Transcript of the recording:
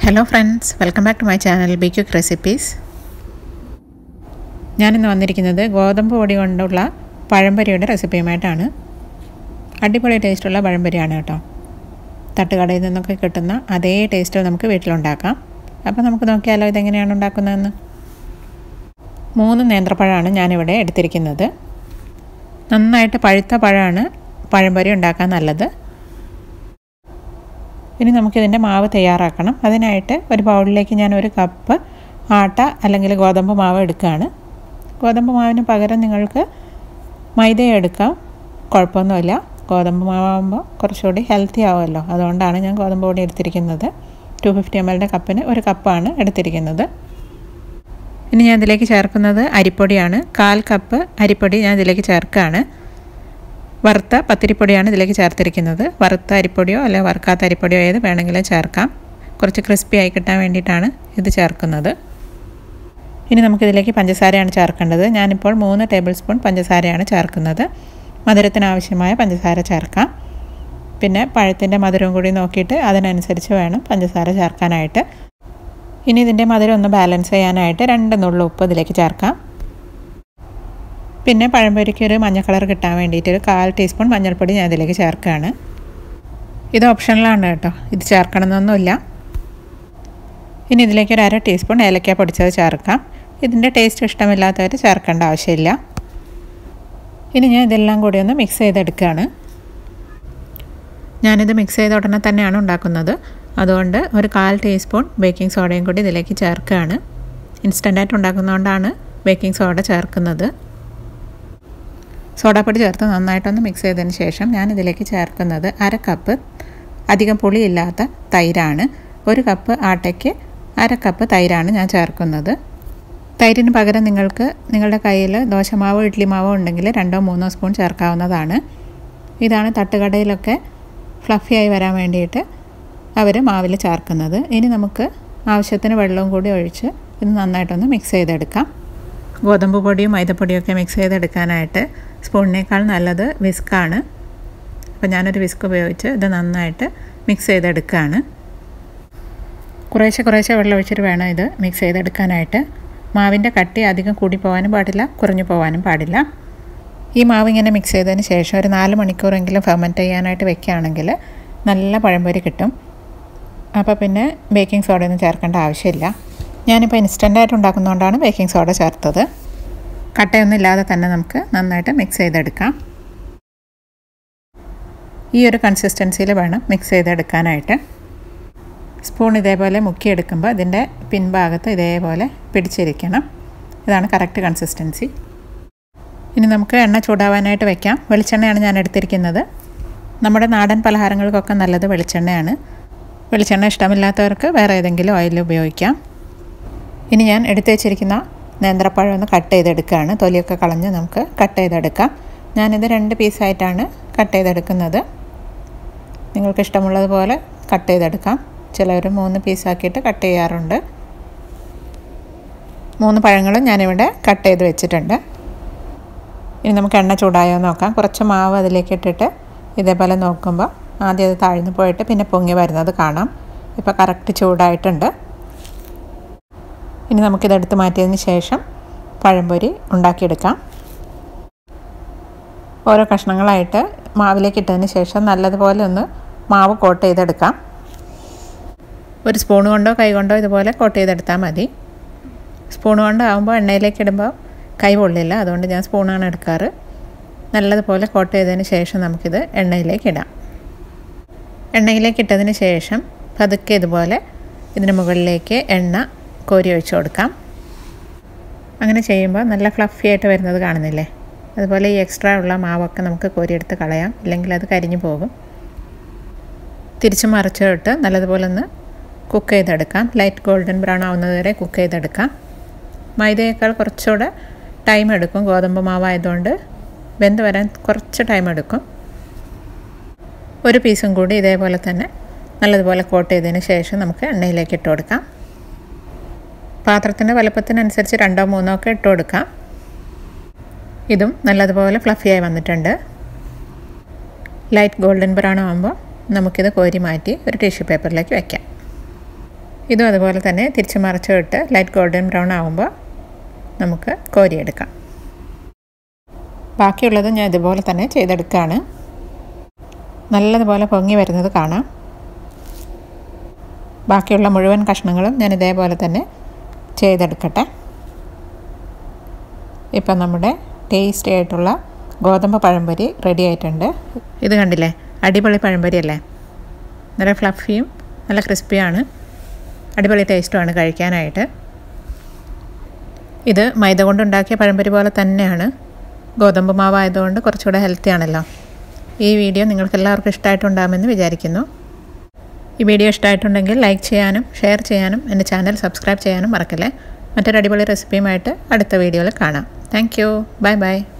hello friends welcome back to my channel B quick recipes ഞാനിന്ന് വന്നിരിക്കുന്നത് ഗോതമ്പ് പൊടി കൊണ്ടുള്ള പഴംപൊരിയുടെ റെസിപ്പിയുമായിട്ടാണ് അടിപൊളി ടേസ്റ്റുള്ള പഴംപൊരിയാണ് കേട്ടോ തട്ടുകടയിൽ നിന്നൊക്കെ കിട്ടുന്ന അതേ ടേസ്റ്റ് നമുക്ക് വീട്ടിലുണ്ടാക്കാം അപ്പോൾ നമുക്ക് നോക്കിയാലോ ഇതെങ്ങനെയാണ് ഉണ്ടാക്കുന്നതെന്ന് മൂന്ന് നേന്ത്രപ്പഴമാണ് ഞാനിവിടെ എടുത്തിരിക്കുന്നത് നന്നായിട്ട് പഴുത്ത പഴമാണ് പഴംപൊരി ഉണ്ടാക്കാൻ നല്ലത് ഇനി നമുക്കിതിൻ്റെ മാവ് തയ്യാറാക്കണം അതിനായിട്ട് ഒരു ബൗളിലേക്ക് ഞാൻ ഒരു കപ്പ് ആട്ട അല്ലെങ്കിൽ ഗോതമ്പ് മാവ് എടുക്കുകയാണ് ഗോതമ്പ് മാവിന് പകരം നിങ്ങൾക്ക് മൈദ എടുക്കാം കുഴപ്പമൊന്നുമില്ല ഗോതമ്പ് മാവാകുമ്പോൾ കുറച്ചുകൂടി ഹെൽത്തി ആവുമല്ലോ അതുകൊണ്ടാണ് ഞാൻ ഗോതമ്പ് പൊടി എടുത്തിരിക്കുന്നത് ടു ഫിഫ്റ്റി എം എല്ലിൻ്റെ കപ്പിന് ഒരു കപ്പാണ് എടുത്തിരിക്കുന്നത് ഇനി ഞാൻ ഇതിലേക്ക് ചേർക്കുന്നത് അരിപ്പൊടിയാണ് കാൽ കപ്പ് അരിപ്പൊടി ഞാൻ ഇതിലേക്ക് ചേർക്കുകയാണ് വറുത്ത പത്തിരിപ്പൊടിയാണ് ഇതിലേക്ക് ചേർത്തിരിക്കുന്നത് വറുത്ത അരിപ്പൊടിയോ അല്ലെങ്കിൽ വറുക്കാത്ത അരിപ്പൊടിയോ ഏത് വേണമെങ്കിലും ചേർക്കാം കുറച്ച് ക്രിസ്പി ആയി കിട്ടാൻ വേണ്ടിയിട്ടാണ് ഇത് ചേർക്കുന്നത് ഇനി നമുക്കിതിലേക്ക് പഞ്ചസാരയാണ് ചേർക്കേണ്ടത് ഞാനിപ്പോൾ മൂന്ന് ടേബിൾ സ്പൂൺ പഞ്ചസാരയാണ് ചേർക്കുന്നത് മധുരത്തിന് ആവശ്യമായ പഞ്ചസാര ചേർക്കാം പിന്നെ പഴത്തിൻ്റെ മധുരവും കൂടി നോക്കിയിട്ട് അതിനനുസരിച്ച് വേണം പഞ്ചസാര ചേർക്കാനായിട്ട് ഇനി ഇതിൻ്റെ മധുരം ഒന്ന് ബാലൻസ് ചെയ്യാനായിട്ട് രണ്ട് നുള്ളു ഉപ്പ് ഇതിലേക്ക് ചേർക്കാം പിന്നെ പഴംപൊരിക്ക് ഒരു മഞ്ഞ കളർ കിട്ടാൻ വേണ്ടിയിട്ട് ഒരു കാൽ ടീസ്പൂൺ മഞ്ഞൾപ്പൊടി ഞാൻ ഇതിലേക്ക് ചേർക്കുകയാണ് ഇത് ഓപ്ഷനിലാണ് കേട്ടോ ഇത് ചേർക്കണമെന്നൊന്നുമില്ല ഇനി ഇതിലേക്ക് ഒരു അര ടീസ്പൂൺ ഏലക്ക പൊടിച്ചത് ചേർക്കാം ഇതിൻ്റെ ടേസ്റ്റ് ഇഷ്ടമില്ലാത്തവർ ചേർക്കേണ്ട ആവശ്യമില്ല ഇനി ഞാൻ ഇതെല്ലാം കൂടി ഒന്ന് മിക്സ് ചെയ്തെടുക്കുകയാണ് ഞാനിത് മിക്സ് ചെയ്ത ഉടനെ തന്നെയാണ് ഉണ്ടാക്കുന്നത് അതുകൊണ്ട് ഒരു കാൽ ടീസ്പൂൺ ബേക്കിംഗ് സോഡയും കൂടി ഇതിലേക്ക് ചേർക്കുകയാണ് ഇൻസ്റ്റൻ്റായിട്ട് ഉണ്ടാക്കുന്നതുകൊണ്ടാണ് ബേക്കിംഗ് സോഡ ചേർക്കുന്നത് സോഡാപ്പൊടി ചേർത്ത് നന്നായിട്ടൊന്ന് മിക്സ് ചെയ്തതിന് ശേഷം ഞാൻ ഇതിലേക്ക് ചേർക്കുന്നത് അര കപ്പ് അധികം പുളിയില്ലാത്ത തൈരാണ് ഒരു കപ്പ് ആട്ടയ്ക്ക് അര കപ്പ് തൈരാണ് ഞാൻ ചേർക്കുന്നത് തൈരിന് പകരം നിങ്ങൾക്ക് നിങ്ങളുടെ കയ്യിൽ ദോശമാവോ ഇഡ്ഡലി മാവോ ഉണ്ടെങ്കിൽ രണ്ടോ മൂന്നോ സ്പൂൺ ചേർക്കാവുന്നതാണ് ഇതാണ് തട്ടുകടയിലൊക്കെ ഫ്ലഫിയായി വരാൻ വേണ്ടിയിട്ട് അവർ മാവിൽ ചേർക്കുന്നത് ഇനി നമുക്ക് ആവശ്യത്തിന് വെള്ളവും കൂടി ഒഴിച്ച് ഇത് നന്നായിട്ടൊന്ന് മിക്സ് ചെയ്തെടുക്കാം ഗോതമ്പ് പൊടിയും മൈദപ്പൊടിയൊക്കെ മിക്സ് ചെയ്തെടുക്കാനായിട്ട് സ്പൂണിനേക്കാൾ നല്ലത് വിസ്ക്കാണ് അപ്പോൾ ഞാനൊരു വിസ്ക് ഉപയോഗിച്ച് ഇത് നന്നായിട്ട് മിക്സ് ചെയ്തെടുക്കുകയാണ് കുറേശ്ശെ കുറേശ്ശെ വെള്ളം ഒഴിച്ചിട്ട് വേണം ഇത് മിക്സ് ചെയ്തെടുക്കാനായിട്ട് മാവിൻ്റെ കട്ടി അധികം കൂടി പോകാനും പാടില്ല കുറഞ്ഞു പോകാനും പാടില്ല ഈ മാവ് ഇങ്ങനെ മിക്സ് ചെയ്തതിന് ശേഷം ഒരു നാല് മണിക്കൂറെങ്കിലും ഫെർമെൻറ്റ് ചെയ്യാനായിട്ട് വെക്കുകയാണെങ്കിൽ നല്ല പഴംപൊരി കിട്ടും അപ്പോൾ പിന്നെ ബേക്കിംഗ് സോഡയൊന്നും ചേർക്കേണ്ട ആവശ്യമില്ല ഞാനിപ്പോൾ ഇൻസ്റ്റൻ്റായിട്ട് ഉണ്ടാക്കുന്നതുകൊണ്ടാണ് ബേക്കിംഗ് സോഡ ചേർത്തത് കട്ടയൊന്നും ഇല്ലാതെ തന്നെ നമുക്ക് നന്നായിട്ട് മിക്സ് ചെയ്തെടുക്കാം ഈ ഒരു കൺസിസ്റ്റൻസിയിൽ വേണം മിക്സ് ചെയ്തെടുക്കാനായിട്ട് സ്പൂൺ ഇതേപോലെ മുക്കിയെടുക്കുമ്പോൾ ഇതിൻ്റെ പിൻഭാഗത്ത് ഇതേപോലെ പിടിച്ചിരിക്കണം ഇതാണ് കറക്റ്റ് കൺസിസ്റ്റൻസി ഇനി നമുക്ക് എണ്ണ ചൂടാവാനായിട്ട് വെക്കാം വെളിച്ചെണ്ണയാണ് ഞാൻ എടുത്തിരിക്കുന്നത് നമ്മുടെ നാടൻ പലഹാരങ്ങൾക്കൊക്കെ നല്ലത് വെളിച്ചെണ്ണയാണ് വെളിച്ചെണ്ണ ഇഷ്ടമില്ലാത്തവർക്ക് വേറെ ഏതെങ്കിലും ഓയിൽ ഉപയോഗിക്കാം ഇനി ഞാൻ എടുത്തു വെച്ചിരിക്കുന്ന നേന്ത്രപ്പഴം ഒന്ന് കട്ട് ചെയ്തെടുക്കുകയാണ് തൊലിയൊക്കെ കളഞ്ഞ് നമുക്ക് കട്ട് ചെയ്തെടുക്കാം ഞാനിത് രണ്ട് പീസായിട്ടാണ് കട്ട് ചെയ്തെടുക്കുന്നത് നിങ്ങൾക്ക് ഇഷ്ടമുള്ളതുപോലെ കട്ട് ചെയ്തെടുക്കാം ചിലവർ മൂന്ന് പീസാക്കിയിട്ട് കട്ട് ചെയ്യാറുണ്ട് മൂന്ന് പഴങ്ങളും ഞാനിവിടെ കട്ട് ചെയ്ത് വെച്ചിട്ടുണ്ട് ഇനി നമുക്ക് എണ്ണ ചൂടായോ നോക്കാം കുറച്ച് മാവ് അതിലേക്ക് ഇട്ടിട്ട് ഇതേപോലെ നോക്കുമ്പോൾ ആദ്യം അത് താഴ്ന്നു പോയിട്ട് പിന്നെ പൊങ്ങി വരുന്നത് കാണാം ഇപ്പോൾ കറക്റ്റ് ചൂടായിട്ടുണ്ട് ഇനി നമുക്കിതെടുത്ത് മാറ്റിയതിന് ശേഷം പഴംപൊരി ഉണ്ടാക്കിയെടുക്കാം ഓരോ കഷ്ണങ്ങളായിട്ട് മാവിലേക്ക് ഇട്ടതിന് ശേഷം നല്ലതുപോലെ ഒന്ന് മാവ് കോട്ട് ചെയ്തെടുക്കാം ഒരു സ്പൂൺ കൊണ്ടോ കൈ കൊണ്ടോ ഇതുപോലെ കോട്ട് ചെയ്തെടുത്താൽ മതി സ്പൂൺ കൊണ്ടാകുമ്പോൾ എണ്ണയിലേക്ക് ഇടുമ്പോൾ കൈ പൊള്ളില്ല അതുകൊണ്ട് ഞാൻ സ്പൂണാണ് എടുക്കാറ് നല്ലതുപോലെ കോട്ട് ചെയ്തതിന് ശേഷം നമുക്കിത് എണ്ണയിലേക്ക് ഇടാം എണ്ണയിലേക്ക് ഇട്ടതിന് ശേഷം പതുക്കെ ഇതുപോലെ ഇതിന് മുകളിലേക്ക് എണ്ണ കോരി ഒഴിച്ചു കൊടുക്കാം അങ്ങനെ ചെയ്യുമ്പോൾ നല്ല ഫ്ലഫി ആയിട്ട് വരുന്നത് കാണുന്നില്ലേ അതുപോലെ ഈ എക്സ്ട്രാ ഉള്ള മാവൊക്കെ നമുക്ക് കോരിയെടുത്ത് കളയാം ഇല്ലെങ്കിൽ അത് കരിഞ്ഞു പോകും തിരിച്ച് മറിച്ചിട്ട് നല്ലതുപോലെ ഒന്ന് കുക്ക് ചെയ്തെടുക്കാം ലൈറ്റ് ഗോൾഡൻ ബ്രൗൺ ആവുന്നത് വരെ കുക്ക് ചെയ്തെടുക്കാം മൈദയേക്കാൾ കുറച്ചുകൂടെ ടൈം എടുക്കും ഗോതമ്പ് മാവായതുകൊണ്ട് വെന്ത് വരാൻ കുറച്ച് ടൈം എടുക്കും ഒരു പീസും കൂടി ഇതേപോലെ തന്നെ നല്ലതുപോലെ കോട്ട് ചെയ്തതിന് ശേഷം നമുക്ക് എണ്ണയിലേക്ക് ഇട്ട് കൊടുക്കാം പാത്രത്തിൻ്റെ വലുപ്പത്തിനനുസരിച്ച് രണ്ടോ മൂന്നോ ഒക്കെ ഇട്ട് കൊടുക്കാം ഇതും നല്ലതുപോലെ ഫ്ലഫിയായി വന്നിട്ടുണ്ട് ലൈറ്റ് ഗോൾഡൻ ബ്രൗൺ ആകുമ്പോൾ നമുക്കിത് കോരി മാറ്റി ഒരു ടിഷ്യൂ പേപ്പറിലേക്ക് വയ്ക്കാം ഇതും അതുപോലെ തന്നെ തിരിച്ച് മറിച്ച് ഇട്ട് ലൈറ്റ് ഗോൾഡൻ ബ്രൗൺ ആകുമ്പോൾ നമുക്ക് കോരിയെടുക്കാം ബാക്കിയുള്ളത് ഞാൻ ഇതുപോലെ തന്നെ ചെയ്തെടുക്കുകയാണ് നല്ലതുപോലെ പൊങ്ങി വരുന്നത് കാണാം ബാക്കിയുള്ള മുഴുവൻ കഷ്ണങ്ങളും ഞാൻ ഇതേപോലെ തന്നെ ചെയ്തെടുക്കട്ടെ ഇപ്പം നമ്മുടെ ടേസ്റ്റി ആയിട്ടുള്ള ഗോതമ്പ് പഴംപൊരി റെഡി ആയിട്ടുണ്ട് ഇത് കണ്ടില്ലേ അടിപൊളി പഴംപൊരി അല്ലേ നല്ല ഫ്ലഫിയും നല്ല ക്രിസ്പിയാണ് അടിപൊളി ടേസ്റ്റുമാണ് കഴിക്കാനായിട്ട് ഇത് മൈദ കൊണ്ടുണ്ടാക്കിയ പഴംപൊരി പോലെ തന്നെയാണ് ഗോതമ്പ് മാവ് ആയതുകൊണ്ട് കുറച്ചുകൂടെ ഹെൽത്തി ആണല്ലോ ഈ വീഡിയോ നിങ്ങൾക്ക് എല്ലാവർക്കും ഇഷ്ടമായിട്ടുണ്ടാകുമെന്ന് വിചാരിക്കുന്നു ഈ വീഡിയോ ഇഷ്ടമായിട്ടുണ്ടെങ്കിൽ ലൈക്ക് ചെയ്യാനും ഷെയർ ചെയ്യാനും എൻ്റെ ചാനൽ സബ്സ്ക്രൈബ് ചെയ്യാനും മറക്കല്ലേ മറ്റൊരു അടിപൊളി റെസിപ്പിയുമായിട്ട് അടുത്ത വീഡിയോയിൽ കാണാം താങ്ക് യു ബൈ ബൈ